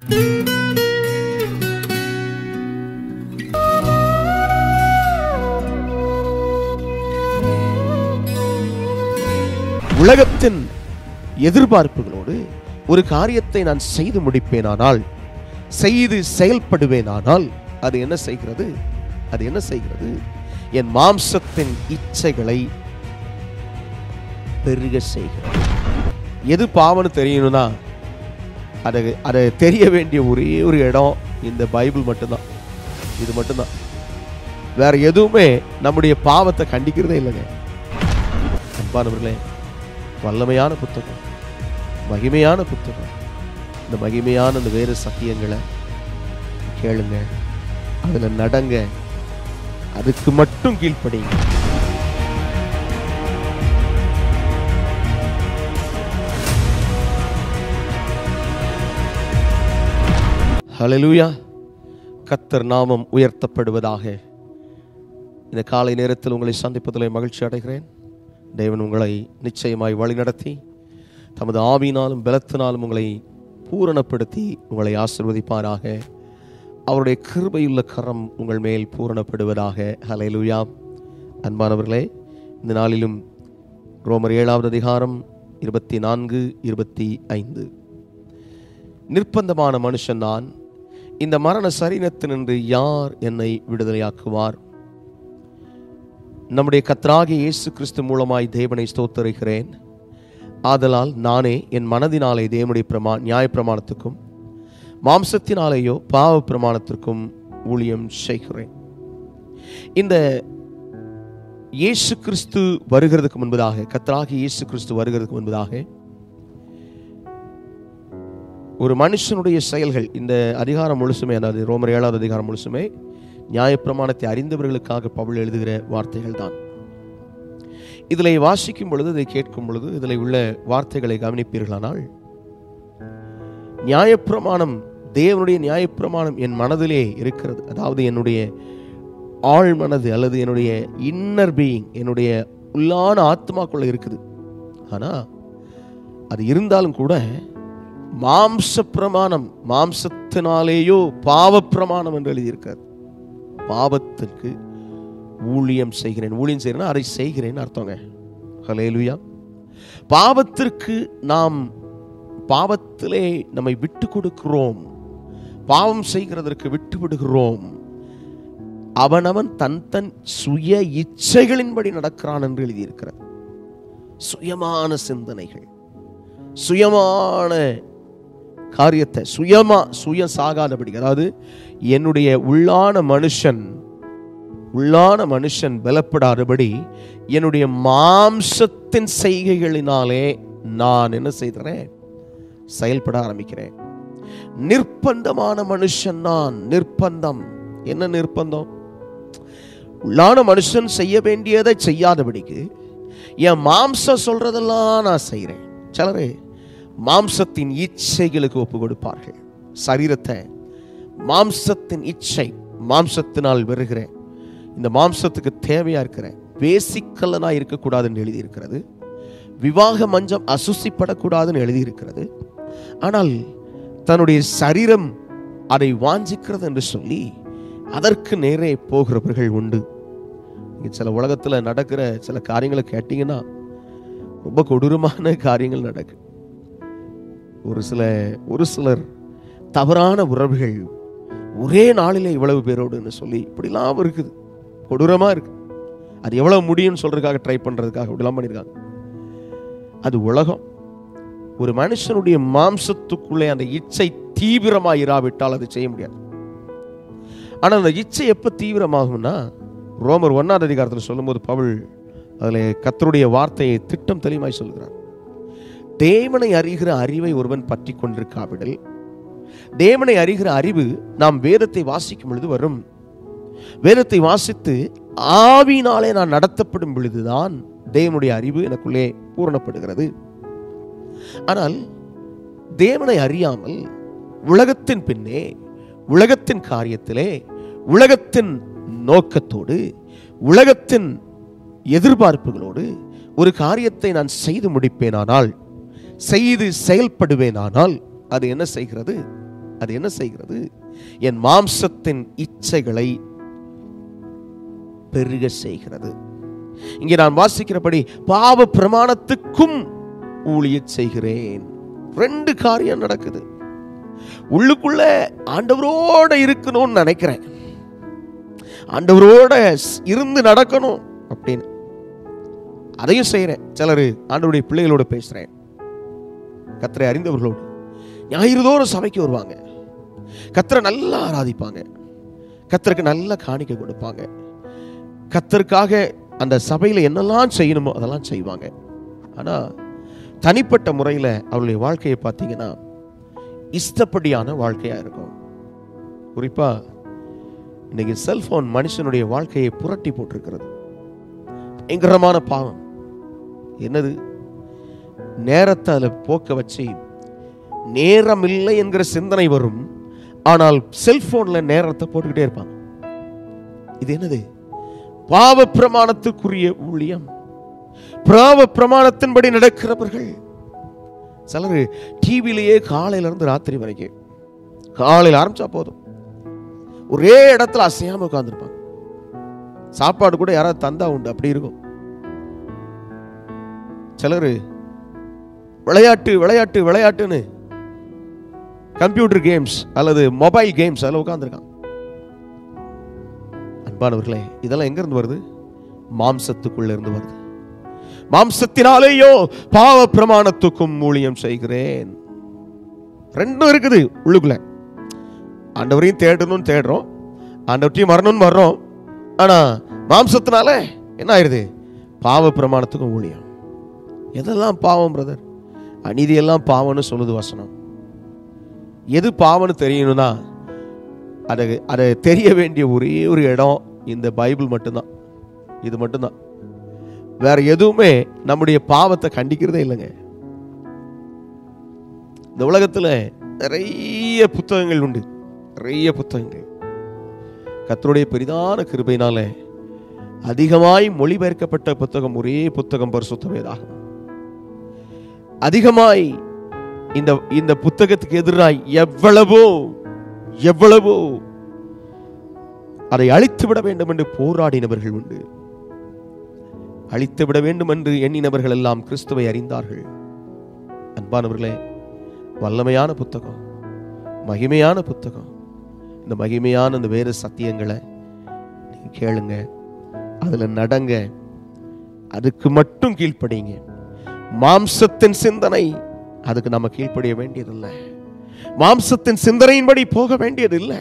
உலகத்தின் எதிர்பார்ப்புகளோடு ஒரு காரியத்தை நான் செய்து முடிப்பேனானால் செய்து செயல்படுவேனானால் அது என்ன செய்கிறது அது என்ன செய்கிறது என் மாம்சத்தின் இச்சைகளை பெருக செய்கிறது எது பாவம்னு தெரியணும்னா அதை அதை தெரிய வேண்டிய ஒரே ஒரு இடம் இந்த பைபிள் மட்டும்தான் இது மட்டும்தான் வேற எதுவுமே நம்முடைய பாவத்தை கண்டிக்கிறதே இல்லைங்க அன்பானவர்களே வல்லமையான புத்தகம் மகிமையான புத்தகம் இந்த மகிமையான இந்த வேறு சத்தியங்களை கேளுங்க அதுல நடங்க அதுக்கு மட்டும் கீழ்ப்படிங்க ஹalleluya கத்தர் நாமம் உயர்த்தப்படுவதாக இந்த காலை நேரத்தில் உங்களை சந்திப்பதில் மகிழ்ச்சி அடைகிறேன் தேவன் உங்களை நிச்சயமாய் வழிநடத்தி தமது ஆவியினாலும் பலத்தினாலும் உங்களை பூரணப்படுத்தி உங்களை ஆசிர்வதிப்பாராக அவருடைய கிருபையுள்ள கரம் உங்கள் மேல் பூரணப்படுவதாக ஹalleluya அன்பானவர்களே இந்த நாளிலும் ரோமர் ஏழாவது அதிகாரம் இருபத்தி நான்கு இருபத்தி ஐந்து நிர்பந்தமான மனுஷன் நான் இந்த மரண சரீரத்தினின்று யார் என்னை விடுதலையாக்குவார் நம்முடைய கத்ராகிய இயேசு கிறிஸ்து மூலமாய் தேவனை ஸ்தோத்தரிக்கிறேன் ஆதலால் நானே என் மனதினாலே தேவனுடைய பிரமா நியாய பிரமாணத்துக்கும் மாம்சத்தினாலேயோ பாவ பிரமாணத்திற்கும் ஊழியம் செய்கிறேன் இந்த இயேசு கிறிஸ்து வருகிறதுக்கு முன்பதாக கத்ராகி இயேசு கிறிஸ்து வருகிறதுக்கு முன்பதாக ஒரு மனுஷனுடைய செயல்கள் இந்த அதிகாரம் முழுசுமே அதாவது ரோமர் ஏழாவது அதிகாரம் முழுசுமே நியாயப்பிரமாணத்தை அறிந்தவர்களுக்காக பவுல் எழுதுகிற வார்த்தைகள் தான் இதில் வாசிக்கும் பொழுது இதை கேட்கும் பொழுது இதில் உள்ள வார்த்தைகளை கவனிப்பீர்களானால் நியாயப்பிரமாணம் தேவனுடைய நியாயப்பிரமாணம் என் மனதிலே இருக்கிறது அதாவது என்னுடைய ஆழ் மனது அல்லது என்னுடைய இன்னர் பீயிங் என்னுடைய உள்ளான ஆத்மாக்குள்ள இருக்குது ஆனா அது இருந்தாலும் கூட மாம்ச பிரமாணம் மாம்சத்தினாலேயோ பாவ பிரமாணம் என்று எழுதியிருக்கிறது பாவத்திற்கு ஊழியம் செய்கிறேன் ஊழியம் செய்கிறேன் அதை செய்கிறேன் அர்த்தங்க ஹலேலுயா பாவத்திற்கு நாம் பாவத்திலே நம்மை விட்டு கொடுக்கிறோம் பாவம் செய்கிறதற்கு விட்டு விடுகிறோம் அவனவன் தன் தன் சுய இச்சைகளின்படி நடக்கிறான் என்று எழுதியிருக்கிறது சுயமான சிந்தனைகள் சுயமான காரியத்தை சுயமா சுய சாகாதபடி அதாவது என்னுடைய உள்ளான மனுஷன் உள்ளான மனுஷன் பலப்படாதபடி என்னுடைய மாம்சத்தின் செய்கைகளினாலே நான் என்ன செய்கிறேன் செயல்பட ஆரம்பிக்கிறேன் நிர்பந்தமான மனுஷன் நான் நிர்பந்தம் என்ன நிர்பந்தம் உள்ளான மனுஷன் செய்ய வேண்டியதை செய்யாதபடிக்கு என் மாம்சம் சொல்றதெல்லாம் நான் செய்கிறேன் சிலரு மாம்சத்தின் இச்சைகளுக்கு ஒப்பு கொடுப்பார்கள் சரீரத்தை மாம்சத்தின் இச்சை மாம்சத்தினால் வருகிற இந்த மாம்சத்துக்கு தேவையா இருக்கிற பேசிக்கல்லனா இருக்கக்கூடாதுன்னு எழுதியிருக்கிறது விவாக மஞ்சம் அசுசிப்படக்கூடாதுன்னு எழுதியிருக்கிறது ஆனால் தன்னுடைய சரீரம் அதை வாஞ்சிக்கிறது என்று சொல்லி அதற்கு நேரே போகிறவர்கள் உண்டு இங்க சில உலகத்தில் நடக்கிற சில காரியங்களை கேட்டீங்கன்னா ரொம்ப கொடூரமான காரியங்கள் நடக்கு ஒரு சில ஒரு சிலர் தவறான உறவுகள் ஒரே நாளிலே இவ்வளவு பேரோடுன்னு சொல்லி இப்படிலாம் இருக்குது கொடூரமா இருக்கு அது எவ்வளவு முடியும்னு சொல்றதுக்காக ட்ரை பண்றதுக்காக இப்படிலாம் பண்ணியிருக்காங்க அது உலகம் ஒரு மனுஷனுடைய மாம்சத்துக்குள்ளே அந்த இச்சை தீவிரமா இராவிட்டால் அது செய்ய முடியாது ஆனா அந்த இச்சை எப்ப தீவிரமாகும்னா ரோமர் ஒன்னாவது அதிகாரத்தில் சொல்லும்போது பவுல் அதில் கத்தருடைய வார்த்தையை திட்டம் தெளிவாய் சொல்கிறார் தேவனை அறிகிற அறிவை ஒருவன் பற்றி கொண்டிருக்காவிடல் தேவனை அறிகிற அறிவு நாம் வேதத்தை வாசிக்கும் பொழுது வரும் வேதத்தை வாசித்து ஆவினாலே நான் நடத்தப்படும் பொழுதுதான் தேவனுடைய அறிவு எனக்குள்ளே பூரணப்படுகிறது ஆனால் தேவனை அறியாமல் உலகத்தின் பின்னே உலகத்தின் காரியத்திலே உலகத்தின் நோக்கத்தோடு உலகத்தின் எதிர்பார்ப்புகளோடு ஒரு காரியத்தை நான் செய்து முடிப்பேனானால் செய்து செயல்படுவேனானால் அது என்ன செய்கிறது அது என்ன செய்கிறது என் மாம்சத்தின் இச்சைகளை பெருக செய்கிறது இங்கே நான் வாசிக்கிறபடி பாவ பிரமாணத்துக்கும் ஊழிய செய்கிறேன் ரெண்டு காரியம் நடக்குது உள்ளுக்குள்ள ஆண்டவரோட இருக்கணும்னு நினைக்கிறேன் ஆண்டவரோட இருந்து நடக்கணும் அப்படின்னு அதையும் செய்கிறேன் சிலர் ஆண்டவருடைய பிள்ளைகளோட பேசுகிறேன் கத்தரை அறிந்தவர்களோடு ஞாயிறுதோறும் சபைக்கு வருவாங்க கத்தரை நல்லா ஆராதிப்பாங்க கத்தருக்கு நல்ல காணிக்கை கொடுப்பாங்க கத்தருக்காக அந்த சபையில் என்னெல்லாம் செய்யணுமோ அதெல்லாம் செய்வாங்க ஆனால் தனிப்பட்ட முறையில் அவருடைய வாழ்க்கையை பார்த்தீங்கன்னா இஷ்டப்படியான வாழ்க்கையாக இருக்கும் குறிப்பாக இன்னைக்கு செல்போன் மனுஷனுடைய வாழ்க்கையை புரட்டி போட்டிருக்கிறது பயங்கரமான பாவம் என்னது நேரத்தை அதில் போக்க வச்சு நேரம் இல்லை என்கிற சிந்தனை வரும் ஆனால் செல்போனில் நேரத்தை போட்டுக்கிட்டே இருப்பாங்க இது என்னது பாவ பிரமாணத்துக்குரிய ஊழியம் பாவ பிரமாணத்தின்படி நடக்கிறவர்கள் சிலர் டிவிலேயே காலையில இருந்து ராத்திரி வரைக்கும் காலையில் ஆரம்பிச்சா போதும் ஒரே இடத்துல அசையாம உட்காந்துருப்பாங்க சாப்பாடு கூட யாராவது தந்தா உண்டு அப்படி இருக்கும் சிலர் விளையாட்டு விளையாட்டு விளையாட்டுன்னு கம்ப்யூட்டர் கேம்ஸ் அல்லது மொபைல் கேம்ஸ் அதில் உட்காந்துருக்கான் அன்பானவர்களே இதெல்லாம் எங்க இருந்து வருது மாம்சத்துக்குள்ள இருந்து வருது மாம்சத்தினாலேயோ பாவ பிரமாணத்துக்கும் ஊழியம் செய்கிறேன் ரெண்டும் இருக்குது உள்ளுக்குள்ள ஆண்டவரையும் தேடணும்னு தேடுறோம் ஆண்டவற்றையும் வரணும்னு வர்றோம் ஆனா மாம்சத்தினால என்ன ஆயிருது பாவ பிரமாணத்துக்கும் ஊழியம் எதெல்லாம் பாவம் பிரதர் அநீதியெல்லாம் பாவம்னு சொல்லுது வசனம் எது பாவம்னு தெரியணும்னா அதை அதை தெரிய வேண்டிய ஒரே ஒரு இடம் இந்த பைபிள் மட்டும்தான் இது மட்டும்தான் வேற எதுவுமே நம்முடைய பாவத்தை கண்டிக்கிறதே இல்லைங்க இந்த உலகத்துல நிறைய புத்தகங்கள் உண்டு நிறைய புத்தகங்கள் கர்த்தருடைய பெரிதான கிருபையினால அதிகமாய் மொழிபெயர்க்கப்பட்ட புத்தகம் ஒரே புத்தகம் பரிசுத்த வேதாகம் அதிகமாய் இந்த இந்த புத்தகத்துக்கு எதிராய் எவ்வளவோ எவ்வளவோ அதை அழித்து விட வேண்டும் என்று போராடினவர்கள் உண்டு அழித்து விட வேண்டும் என்று எண்ணினவர்கள் எல்லாம் கிறிஸ்துவை அறிந்தார்கள் அன்பானவர்களே வல்லமையான புத்தகம் மகிமையான புத்தகம் இந்த மகிமையான இந்த வேறு சத்தியங்களை நீங்க கேளுங்க அதுல நடங்க அதுக்கு மட்டும் கீழ்ப்படிங்க மாம்சத்தின் சிந்தனை அதுக்கு நம்ம கீழ்ப்படிய வேண்டியதில்லை மாம்சத்தின் சிந்தனையின்படி போக வேண்டியதில்லை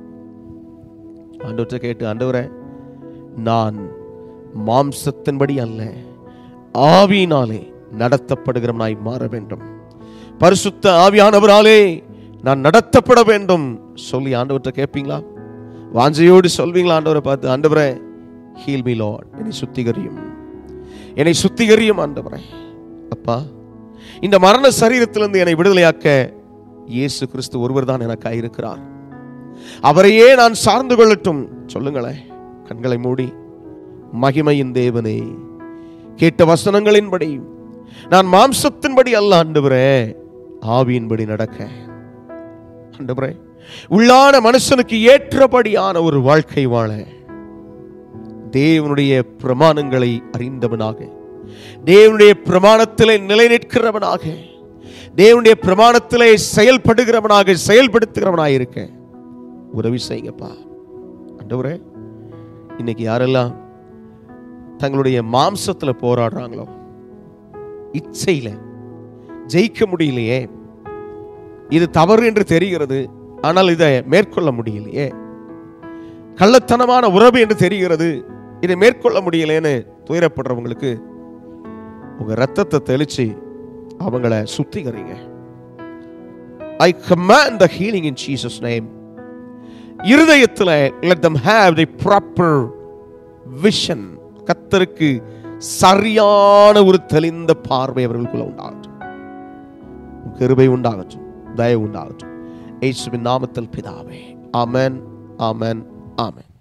ஆண்டவற்றை கேட்டு ஆண்டவரே நான் மாம்சத்தின்படி அல்ல ஆவியினாலே நடத்தப்படுகிறவனாய் மாற வேண்டும் பரிசுத்த ஆவியானவராலே நான் நடத்தப்பட வேண்டும் சொல்லி ஆண்டவர்கிட்ட கேட்பீங்களா வாஞ்சையோடு சொல்வீங்களா ஆண்டவரை பார்த்து ஆண்டவரே ஹீல் மீ லார்ட் என்னை சுத்திகரியும் என்னை சுத்திகரியும் ஆண்டவரே அப்பா இந்த மரண சரீரத்திலிருந்து என்னை விடுதலையாக்க இயேசு கிறிஸ்து ஒருவர் தான் எனக்காக இருக்கிறார் அவரையே நான் சார்ந்து கொள்ளட்டும் சொல்லுங்களேன் கண்களை மூடி மகிமையின் தேவனே கேட்ட வசனங்களின்படி நான் மாம்சத்தின்படி அல்ல ஆண்டவரே ஆவியின்படி நடக்க ஆண்டவரே உள்ளான மனுஷனுக்கு ஏற்றபடியான ஒரு வாழ்க்கை வாழ தேவனுடைய பிரமாணங்களை அறிந்தவனாக தேவனுடைய பிரமாணத்திலே நிலை நிற்கிறவனாக தேவனுடைய பிரமாணத்திலே செயல்படுகிறவனாக செயல்படுத்துகிறவனாக இருக்க உதவி செய்யுங்கப்பா ஆண்டவரே இன்னைக்கு யாரெல்லாம் தங்களுடைய மாம்சத்துல போராடுறாங்களோ இச்சையில ஜெயிக்க முடியலையே இது தவறு என்று தெரிகிறது ஆனால் இதை மேற்கொள்ள முடியலையே கள்ளத்தனமான உறவு என்று தெரிகிறது இதை மேற்கொள்ள முடியலைன்னு துயரப்படுறவங்களுக்கு உங்க ரத்தத்தை தெளிச்சு அவங்கள சுத்திகரிங்க ஐ command the healing in Jesus name இருதயத்துல let them have the proper vision கத்தருக்கு சரியான ஒரு தெளிந்த பார்வை அவர்களுக்குள்ள உண்டாகட்டும் கிருபை உண்டாகட்டும் தயவு உண்டாகட்டும் இயேசுவின் நாமத்தில் பிதாவே ஆமென் ஆமென் ஆமென்